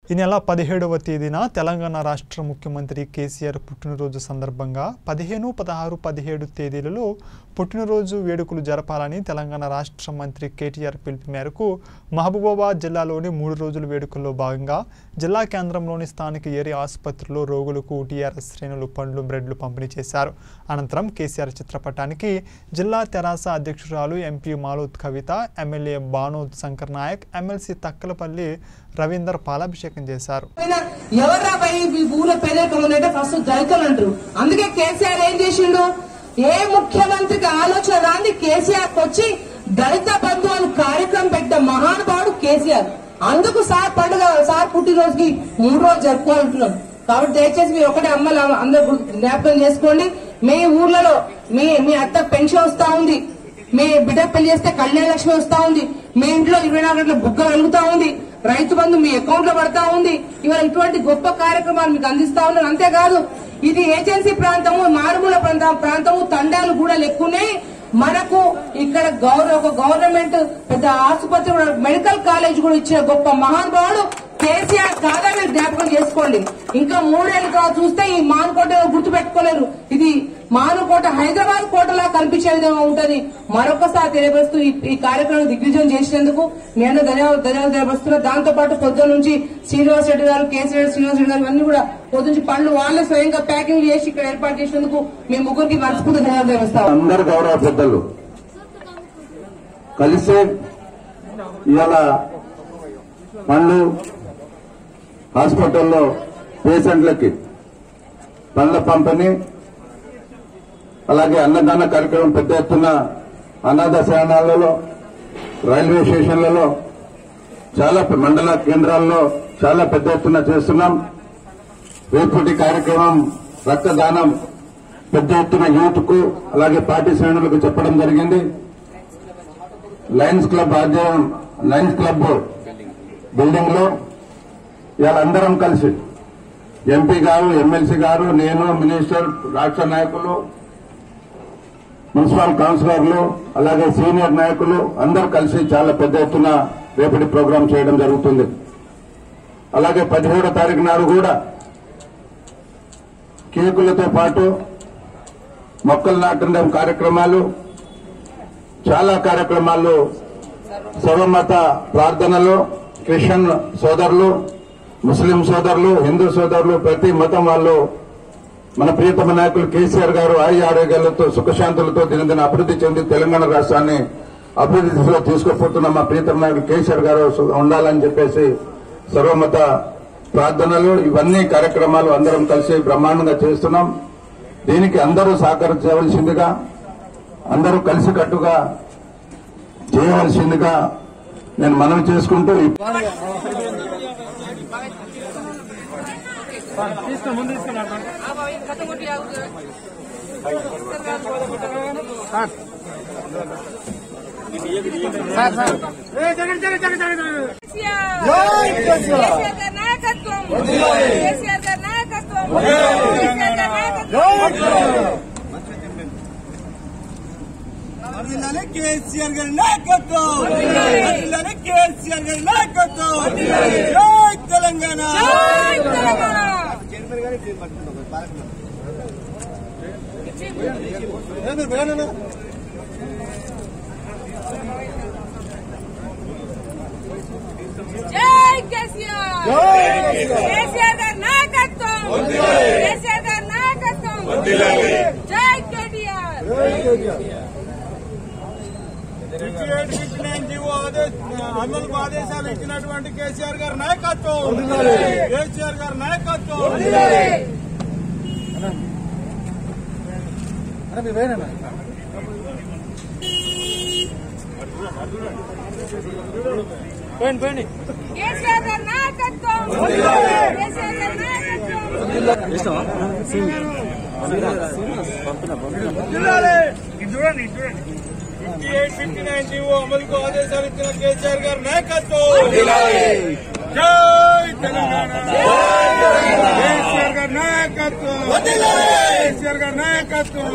ఈ నెల పదిహేడవ తేదీన తెలంగాణ రాష్ట్ర ముఖ్యమంత్రి కేసీఆర్ పుట్టినరోజు సందర్భంగా పదిహేను పదహారు పదిహేడు తేదీలలో పుట్టినరోజు వేడుకలు జరపాలని తెలంగాణ రాష్ట్ర మంత్రి కేటీఆర్ పిలుపు మేరకు మహబూబాబాద్ జిల్లాలోని మూడు రోజుల వేడుకల్లో భాగంగా జిల్లా కేంద్రంలోని స్థానిక ఏరియా ఆసుపత్రిలో రోగులకు టీఆర్ఎస్ శ్రేణులు పండ్లు బ్రెడ్లు పంపిణీ చేశారు అనంతరం కేసీఆర్ చిత్రపటానికి జిల్లా తెరాస అధ్యక్షురాలు MP Maloth Kavitha MLA Banoth Shankar Naik MLC Takkalapally Ravinder పాలాభిషేకం చేశారు ఎవర్రా పోయి ఈ ఊళ్ళో పేదరికం ఉందంటే ఫస్ట్ దళితులు అంటారు అందుకే కేసీఆర్ ఏం చేసిండు ఏ ముఖ్యమంత్రికి ఆలోచన రాంది కేసీఆర్ వచ్చి దళిత బంధు అని కార్యక్రమం పెట్టిన మహానుభావుడు కేసీఆర్ అందుకు సార్ పండుగ సార్ పుట్టినరోజుకి మూడు రోజులు జరుపుకుంటున్నాం కాబట్టి దయచేసి మీరు ఒకటే అమ్మలు అందరూ గుర్తు- జ్ఞాపకం చేసుకోండి మీ ఊర్లలో మీ మీ అత్త పెన్షన్ వస్తా ఉంది మీ బిడ్డ పెళ్లి చేస్తే కళ్యాణ లక్ష్మి వస్తా ఉంది మీ ఇంట్లో ఇరవై నాలుగు గంటల బుగ్గ వెలుగుతా ఉంది రైతు బంధు మీ అకౌంట్ లో పడతా ఉంది ఇవాళ ఇటువంటి గొప్ప కార్యక్రమాలు మీకు అందిస్తా ఉన్నారు అంతేకాదు ఇది ఏజెన్సీ ప్రాంతము మారుమూల ప్రాంతం ప్రాంతము తండాలు కూడా లెక్కున్నాయి మనకు ఇక్కడ గౌరవ ఒక గవర్నమెంట్ పెద్ద ఆసుపత్రి కూడా మెడికల్ కాలేజ్ కూడా ఇచ్చిన గొప్ప మహానుభావుడు కేసీఆర్ కాదా మీరు జ్ఞాపకం చేసుకోండి ఇంకా మూడేళ్ల తర్వాత చూస్తే ఈ మానుకోట గుర్తు పెట్టుకోలేరు ఇది మానుకోట హైదరాబాద్ కోటలా కనిపించే విధంగా ఉంటది మరొకసారి తెలియపరుస్తూ ఈ- ఈ కార్యక్రమం దిగ్విజయం చేసినందుకు మీ అందరూ ధన్యవాదాలు ధన్యవాదాలు తెలియపరుస్తున్నా దాంతో పాటు పొద్దున్న నుంచి శ్రీనివాస్ రెడ్డి గారు కేసీఆర్ శ్రీనివాస్ రెడ్డి గారు ఇవన్నీ కూడా పొద్దు నుంచి పనులు వాళ్ళే స్వయంగా ప్యాకింగ్ చేసి ఇక్కడ ఏర్పాటు చేసినందుకు మీ ముగ్గురికి మనస్ఫూర్తి ధన్యవాదాలు తెలియపరుస్తాం అందరు గౌరవ పెద్దలు కలిసి ఇవాళ పండ్లు హాస్పిటల్లో పేషెంట్లకి పండ్ల పంపిణీ అలాగే అన్నదాన కార్యక్రమం పెద్ద ఎత్తున అనాథ శరణాలలో రైల్వే స్టేషన్లలో చాలా పె- మండల కేంద్రాల్లో చాలా పెద్ద ఎత్తున చేస్తున్నాం రేపటి కార్యక్రమం రక్తదానం పెద్ద ఎత్తున యూత్ కు అలాగే పార్టీ శ్రేణులకు చెప్పడం జరిగింది లయన్స్ క్లబ్ ఆధ్వర్యం లయన్స్ క్లబ్ బిల్డింగ్ లో ఇవాళ అందరం కలిసి ఎంపీ గారు ఎమ్మెల్సీ గారు నేను మినిస్టర్ రాష్ట్ర నాయకులు మున్సిపల్ కౌన్సిలర్లు అలాగే సీనియర్ నాయకులు అందరూ కలిసి చాలా పెద్ద ఎత్తున రేపటి ప్రోగ్రాం చేయడం జరుగుతుంది అలాగే పదిహేడో తారీఖు నాడు కూడా కేకులతో పాటు మొక్కలు నాటడం కార్యక్రమాలు చాలా కార్యక్రమాలు సర్వమత ప్రార్థనలు క్రిస్టియన్ సోదరులు ముస్లిం సోదరులు హిందూ సోదరులు ప్రతి మతం వాళ్ళు మన ప్రియతమ నాయకులు కేసీఆర్ గారు ఆయుర ఆరోగ్యాలతో సుఖశాంతులతో దినదిన అభివృద్ధి చెంది తెలంగాణ రాష్ట్రాన్ని అభివృద్ధి దిశలో తీసుకుపోతున్న మా ప్రియతమ నాయకులు కేసీఆర్ గారు సు- ఉండాలని చెప్పేసి సర్వమత ప్రార్థనలు ఇవన్నీ కార్యక్రమాలు అందరం కలిసి బ్రహ్మాండంగా చేస్తున్నాం దీనికి అందరూ సహకరించవలసిందిగా అందరూ కలిసికట్టుగా చేయవలసిందిగా నేను మనవి చేసుకుంటూ ఈ కేసీఆర్ గారి నాయకత్వం కేసీఆర్ గారి నాయకత్వం కేసీఆర్ గారి నాయకత్వం వర్ధిల్లాలి కేసీఆర్ గారి నాయకత్వం వర్ధిల్లాలి కేసీఆర్ గారి నాయకత్వం జై తెలంగాణ జై తెలంగాణ జై కేసీఆర్ కేసీఆర్ గారి నాయకత్వం కేసీఆర్ గారి నాయకత్వం జై కేటీఆర్ అమలుకు ఆదేశాలు ఇచ్చినటువంటి కేసీఆర్ గారి నాయకత్వం కేసీఆర్ గారి నాయకత్వం కేసీఆర్ గారి నాయకత్వం కేసీఆర్ గారి నాయకత్వం చూడండి చూడండి fifty eight fifty nine GO అమలుకు ఆదేశాలు ఇచ్చిన కేసీఆర్ గారి నాయకత్వం జై తెలంగాణ కేసీఆర్ గారి నాయకత్వం కేసీఆర్ గారి నాయకత్వం